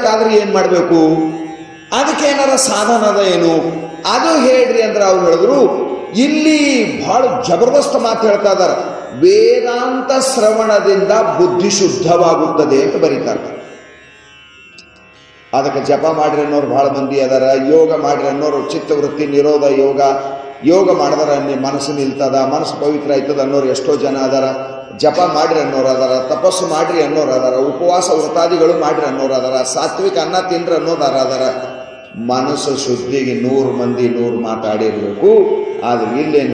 ಪಡಿಬೇಕಾದ್ರೆ ಏನ್ ಮಾಡಬೇಕು ಅದಕ್ಕೆ ಏನಾರ ಸಾಧನ ಅದ ಏನು ಅದು ಹೇಳ್ರಿ ಅಂದ್ರೆ ಅವ್ರು ಹೇಳಿದ್ರು ಇಲ್ಲಿ ಬಹಳ ಜಬರ್ದಸ್ತ್ ಮಾತು ಹೇಳ್ತಾ ಇದಾರೆ ವೇದಾಂತ ಶ್ರವಣದಿಂದ ಬುದ್ಧಿ ಶುದ್ಧವಾಗುತ್ತದೆ ಅಂತ ಬರೀತಾರೆ ಅದಕ್ಕೆ ಜಪ ಮಾಡ್ರಿ ಅನ್ನೋರು ಬಹಳ ಮಂದಿ ಅದಾರ ಯೋಗ ಮಾಡ್ರಿ ಅನ್ನೋರು ಚಿತ್ತವೃತ್ತಿ ನಿರೋಧ ಯೋಗ ಯೋಗ ಮಾಡಿದ್ರ ನಿ- ಮನಸ್ಸು ನಿಲ್ತದ ಮನಸ್ಸು ಪವಿತ್ರ ಆಯ್ತದ ಅನ್ನೋರು ಎಷ್ಟೋ ಜನ ಅದಾರ ಜಪ ಮಾಡ್ರಿ ಅನ್ನೋರು ಅದಾರ ತಪಸ್ಸು ಮಾಡ್ರಿ ಅನ್ನೋರು ಅದಾರ ಉಪವಾಸ ವ್ರತಾದಿಗಳು ಮಾಡ್ರಿ ಅನ್ನೋರು ಅದಾರ ಸಾತ್ವಿಕ ಅನ್ನ ತಿನ್ರಿ ಅನ್ನೋದಾರ ಅದಾರ ಮನಸ್ಸು ಶುದ್ಧಿಗೆ ನೂರು ಮಂದಿ ನೂರು ಮಾತಾಡಿರ್ಬೇಕು ಆದ್ರೆ ಇಲ್ಲೇನು